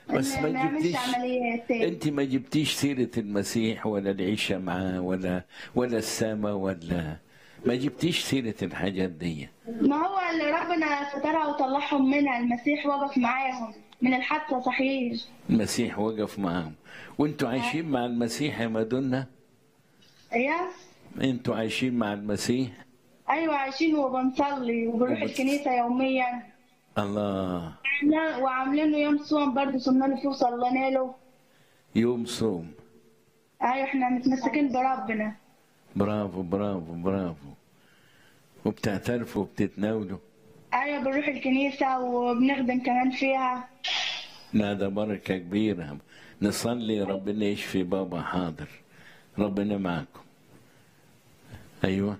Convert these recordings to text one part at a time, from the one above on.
بس إن ما نعملش جبتيش عمليات تاني انت ما جبتيش سيرة المسيح ولا العيشة معاه ولا ولا السما ولا ما جبتيش سيرة الحاجات دي ما هو اللي ربنا سترها وطلعهم منها المسيح وقف معاهم من الحادثة صحيح المسيح وقف معاهم وانتوا عايشين مع المسيح يا مادونا ايوه انتوا عايشين مع المسيح ايوه عايشين وبنصلي وبنروح وبت- الكنيسة يوميا الله عاملين- وعاملين له يوم صوم برضه صمنا له فيه وصلينا له يوم صوم ايوه احنا متمسكين بربنا برافو برافو برافو وبتعترفوا وبتتناولوا ايوه بنروح الكنيسة وبنخدم كمان فيها لا ده بركة كبيرة نصلي ربنا يشفي بابا حاضر ربنا معكم أيوة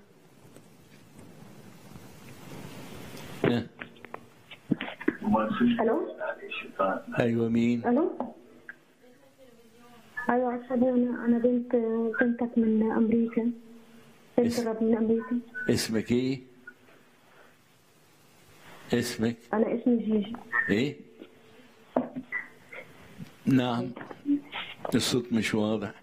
ها، الو أيوة مين الو ايوه عشان انا انا بنت بنتك من امريكا بنت اس- رب من امريكا اسمك إيه اسمك انا اسمي جيجي إيه نعم الصوت مش واضح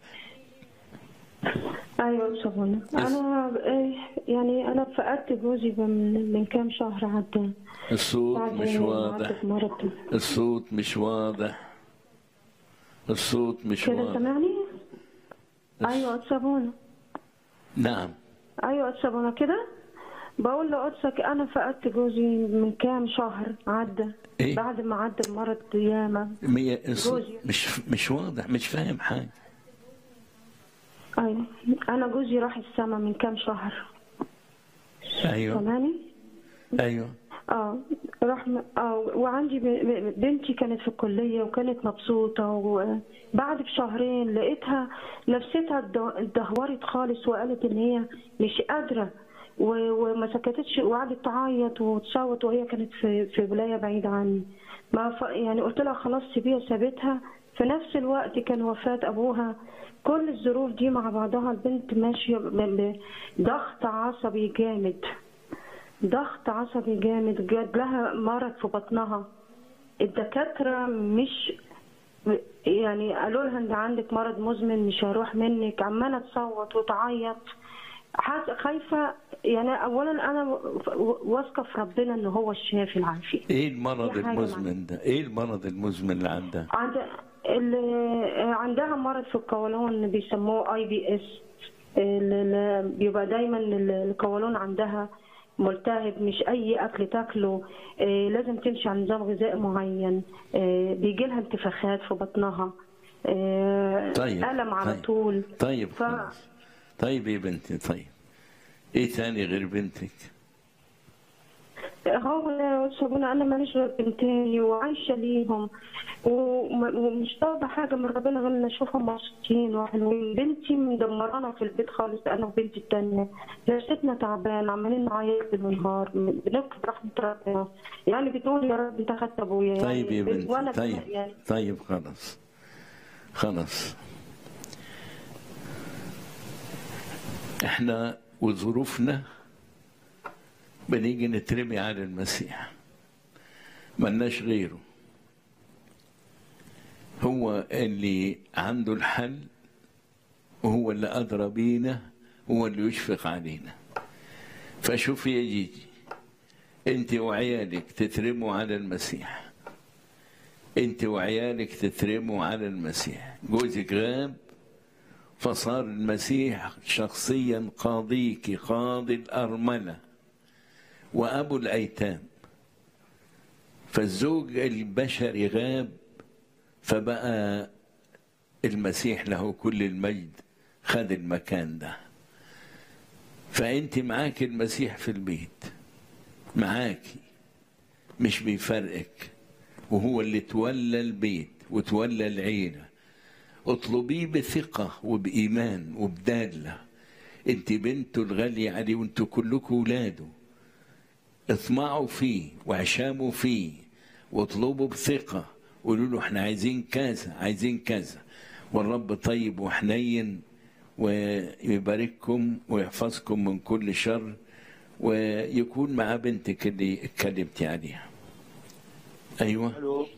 ايوه شغلنا انا إيه، يعني انا فقدت جوزي من من كام شهر عدى الصوت بعد مش ما واضح عدت مرض الصوت مش واضح الصوت مش كده واضح سامعني ايوه اتسابونا نعم ايوه اتسابونا كده بقول لقدسك انا فقدت جوزي من كام شهر عدى إيه؟ بعد ما عدى المرض ياما مي- الصوت جوزي. مش مش واضح مش فاهم حاجة ايوه انا جوزي راح السما من كام شهر أيوة سامعني أيوة اه راح م- اه وعندي ب- ب- بنتي كانت في الكليه وكانت مبسوطه وبعد بشهرين لقيتها نفسيتها اتد- اتدهورت خالص وقالت ان هي مش قادره و- وما سكتتش وقعدت تعيط وتصوت وهي كانت في في ولايه بعيده عني ما ف... يعني قلت لها خلاص سيبيها سابتها في نفس الوقت كان وفاه ابوها كل الظروف دي مع بعضها البنت ماشيه ب- بضغط عصبي جامد ضغط عصبي جامد جات لها مرض في بطنها الدكاترة مش يعني قالوا لها انت عندك مرض مزمن مش هيروح منك عمالة تصوت وتعيط حاس- خايفة يعني أولا أنا و- واثقة في ربنا إن هو الشافي العافية إيه المرض في حاجة المزمن ده إيه المرض المزمن اللي عندها عند اللي عندها مرض في القولون بيسموه اي بي اس بيبقى دايما ال- القولون عندها ملتهب مش اي اكل تاكله آه، لازم تمشي على نظام غذائي معين بيجي لها انتفاخات في بطنها آه، طيب الم على طيب. طول طيب ف- خلاص طيب يا بنتي طيب إيه تاني غير بنتك هو يا شابونا انا ماليش غير بنتين وعايشه ليهم وم- ومش طالبه حاجه من ربنا غير ان اشوفهم مبسوطين وحلوين بنتي مدمرانا في البيت خالص انا وبنتي التانيه نفسيتنا تعبان عمالين نعيط بالنهار والنهار بنفقد رحمه ربنا يعني بتقول يا رب انت خدت ابويا يعني طيب يا بنت- وانا بنتي طيب يعني طيب خلاص خلاص احنا وظروفنا بنيجي نترمي على المسيح ملناش غيره هو اللي عنده الحل وهو اللي أدرى بينا هو اللي يشفق علينا فشوف يا جيجي انت وعيالك تترموا على المسيح انت وعيالك تترموا على المسيح جوزك غاب فصار المسيح شخصيا قاضيك قاضي الأرملة وأبو الأيتام فالزوج البشري غاب فبقى المسيح له كل المجد خد المكان ده فأنت معاك المسيح في البيت معاكي مش بيفرقك وهو اللي تولى البيت وتولى العيلة اطلبيه بثقة وبإيمان وبدالة انت بنته الغالية عليه وانتوا كلكم ولاده اطمعوا فيه واعشموا فيه واطلبوا بثقة قولوا له احنا عايزين كذا عايزين كذا والرب طيب وحنين ويبارككم ويحفظكم من كل شر ويكون مع بنتك اللي اتكلمتي عليها ايوه الو